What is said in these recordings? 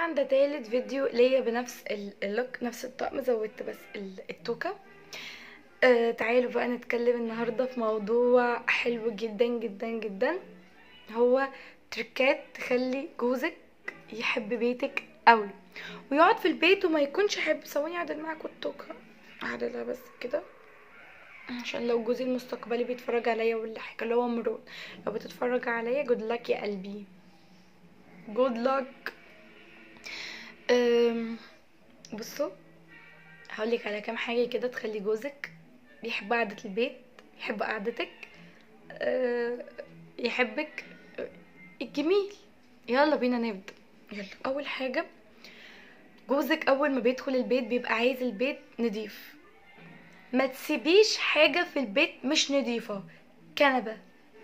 طبعا ده تالت فيديو ليا بنفس ال- اللوك نفس الطقم زودت بس ال- التوكة آه تعالوا بقى نتكلم النهاردة في موضوع حلو جدا جدا جدا هو تركات تخلي جوزك يحب بيتك قوي ويقعد في البيت وما يكونش حابب ثواني اعدل معاكوا التوكة اعدلها بس كده عشان لو جوزي المستقبلي بيتفرج عليا ولا حاجه اللي هو مرون لو بتتفرج عليا جود لك يا قلبي جود لك بصوا هقولك على كام حاجه كده تخلي جوزك بيحب قعده البيت يحب قعدتك أه، يحبك أه، الجميل يلا بينا نبدا يلا اول حاجه جوزك اول ما بيدخل البيت بيبقى عايز البيت نضيف ما تسيبيش حاجة في البيت مش نظيفة كنبة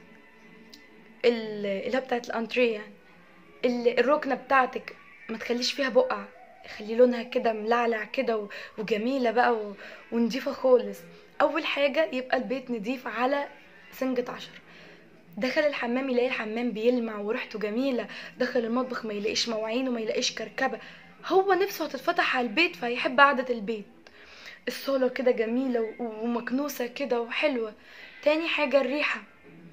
ال- اللي هي بتاعت الانتريه يعني ال- الركنة بتاعتك ما تخليش فيها بقع خلي لونها كده ملعلع كده و- وجميلة بقى و- ونضيفة خالص اول حاجة يبقى البيت نضيف على سنجة عشر دخل الحمام يلاقي الحمام بيلمع وريحته جميلة دخل المطبخ ما يلاقيش مواعين وما يلاقيش كركبة هو نفسه هتتفتح على البيت فهيحب قعدة البيت الصالة كده جميلة و- ومكنوسة كده وحلوة تاني حاجة الريحة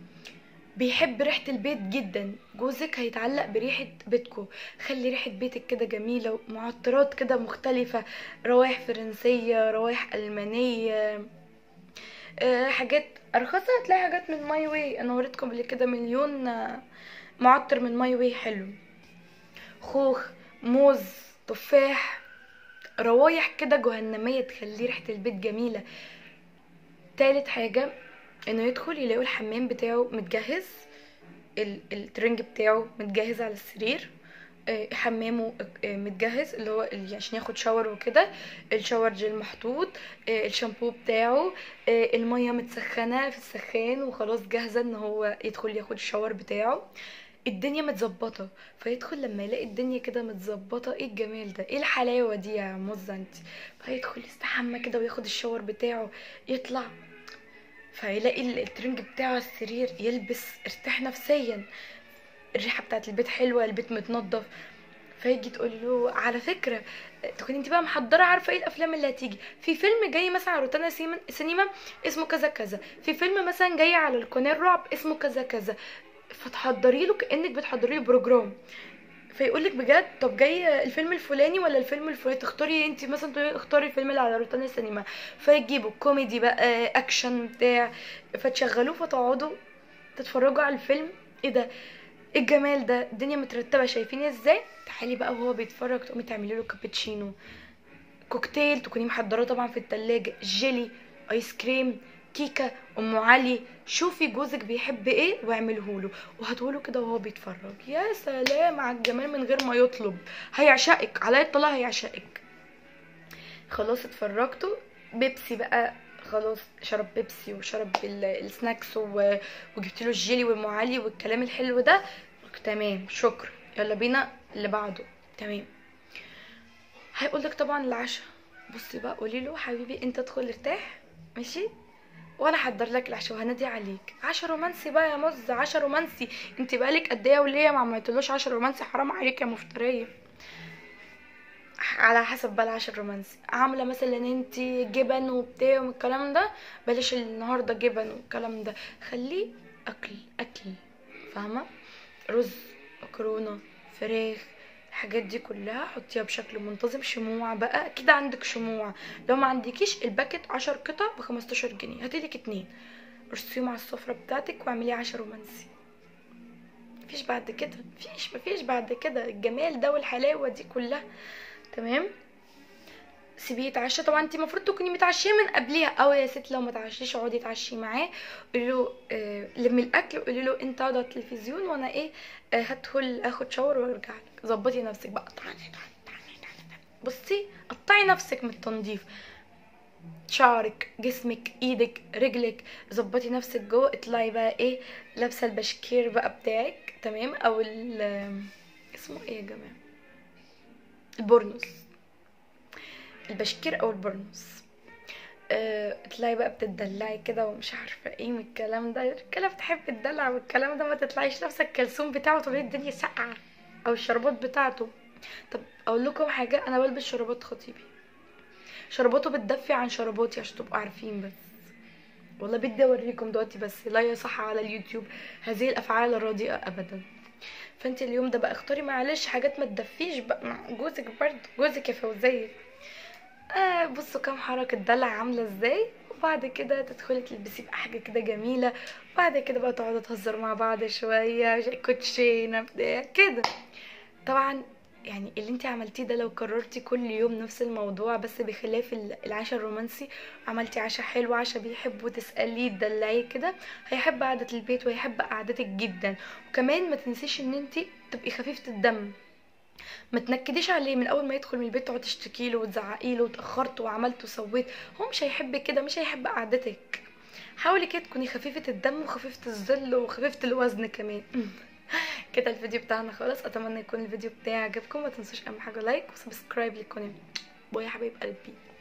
بيحب ريحة البيت جدا جوزك هيتعلق بريحة بيتكو خلي ريحة بيتك كده جميلة ومعطرات كده مختلفة روايح فرنسية روايح ألمانية آه، حاجات أرخصها هتلاقي حاجات من ماي واي أنا وريتكم قبل كده مليون آه، معطر من ماي واي حلو خوخ موز تفاح روايح كده جهنمية تخلي ريحة البيت جميلة تالت حاجة انه يدخل يلاقوا الحمام بتاعه متجهز ال- الترنج بتاعه متجهز على السرير آه، حمامه آه، متجهز اللي هو ال- عشان ياخد شاور وكده الشاور جيل محطوط آه، الشامبو بتاعه آه، المية متسخنة في السخان وخلاص جاهزة ان هو يدخل ياخد الشاور بتاعه الدنيا متظبطة فيدخل لما يلاقي الدنيا كده متظبطة ايه الجمال ده ايه الحلاوة دي يا مزة انت فيدخل يستحمى كده وياخد الشاور بتاعه يطلع فيلاقي ال- الترنج بتاعه على السرير يلبس ارتاح نفسيا الريحة بتاعت البيت حلوة البيت متنضف فيجي تقول له على فكرة تكون انت بقى محضرة عارفة ايه الافلام اللي هتيجي في فيلم جاي مثلا على روتانا سيما- سينما اسمه كذا كذا في فيلم مثلا جاي على القناة الرعب اسمه كذا كذا فتحضري له كانك بتحضري له بروجرام فيقول لك بجد طب جاي الفيلم الفلاني ولا الفيلم الفلاني تختاري انت مثلا تقولي اختاري الفيلم اللي على روتانا السينما فيجيبوا كوميدي بقى اكشن بتاع فتشغلوه فتقعدوا تتفرجوا على الفيلم ايه ده ايه الجمال ده الدنيا مترتبه شايفين ازاي تعالي بقى وهو بيتفرج تقومي تعملي له كابتشينو كوكتيل تكوني محضراه طبعا في التلاجة جيلي ايس كريم كيكه ام علي شوفي جوزك بيحب ايه واعمله له وهاتهوله كده وهو بيتفرج يا سلام على الجمال من غير ما يطلب هيعشقك على الطلاق هيعشقك خلاص اتفرجتوا بيبسي بقى خلاص شرب بيبسي وشرب ال- السناكس و- وجبت له الجيلي والام علي والكلام الحلو ده تمام شكرا يلا بينا اللي بعده تمام هيقول لك طبعا العشاء بصي بقى قولي له حبيبي انت ادخل ارتاح ماشي وانا احضر لك العشاء وهنادي عليك عشاء رومانسي بقى يا مز عشاء رومانسي انت بقالك قد ايه يا وليه ما عملتلوش عشاء رومانسي حرام عليك يا مفتريه على حسب بقى العشاء الرومانسي عامله مثلا انت جبن وبتاع والكلام ده بلاش النهارده جبن والكلام ده خليه اكل اكل فاهمه رز مكرونه فراخ الحاجات دي كلها حطيها بشكل منتظم شموع بقى اكيد عندك شموع لو ما عندكيش الباكت عشر قطع ب 15 جنيه هاتيلك اتنين رصيهم على السفره بتاعتك واعمليه عشاء رومانسي مفيش بعد كده مفيش مفيش بعد كده الجمال ده والحلاوه دي كلها تمام سيبيه يتعشى طبعا انت المفروض تكوني متعشيه من قبلها او يا ست لو متعشيش اقعدي اتعشي معاه قولي له آه لمي الاكل وقولي له انت اقعد على التلفزيون وانا ايه آه هدخل اخد شاور وارجع لك ظبطي نفسك بقى قطعي- بصي قطعي نفسك من التنظيف شعرك جسمك ايدك رجلك ظبطي نفسك جوه اطلعي بقى ايه لابسه البشكير بقى بتاعك تمام او ال اسمه ايه يا جماعه البورنوس البشكير او البرنوس أه تلاقي بقى بتدلعي كده ومش عارفه ايه من الكلام ده الرجاله بتحب الدلع والكلام ده ما تطلعيش لابسه الكلسون بتاعه تقولي الدنيا ساقعه او الشربات بتاعته طب اقول لكم حاجه انا بلبس شرابات خطيبي شراباته بتدفي عن شراباتي عشان تبقوا عارفين بس والله بدي اوريكم دلوقتي بس لا يصح على اليوتيوب هذه الافعال الرديئه ابدا فانت اليوم ده بقى اختاري معلش حاجات ما تدفيش بقى مع جوزك برضه جوزك يا فوزيه آه بصوا كام حركة دلع عاملة ازاي وبعد كده تدخلي تلبسي بقى حاجة كده جميلة وبعد كده بقى تقعدوا تهزروا مع بعض شوية ش- كوتشينة بتاع كده طبعا يعني اللي انت عملتيه ده لو كررتي كل يوم نفس الموضوع بس بخلاف ال- العشاء الرومانسي عملتي عشاء حلو عشاء بيحب وتسأليه تدلعيه كده هيحب قعدة البيت وهيحب قعدتك جدا وكمان ما تنسيش ان انت تبقي خفيفة الدم ما تنكديش عليه من اول ما يدخل من البيت تقعد تشتكي له وتزعقي له وتاخرت وعملت وسويت هو مش هيحب كده مش هيحب قعدتك حاولي كده تكوني خفيفة الدم وخفيفة الظل وخفيفة الوزن كمان كده الفيديو بتاعنا خلاص اتمنى يكون الفيديو بتاعي عجبكم ما تنسوش اهم حاجه لايك وسبسكرايب للقناه باي يا حبايب قلبي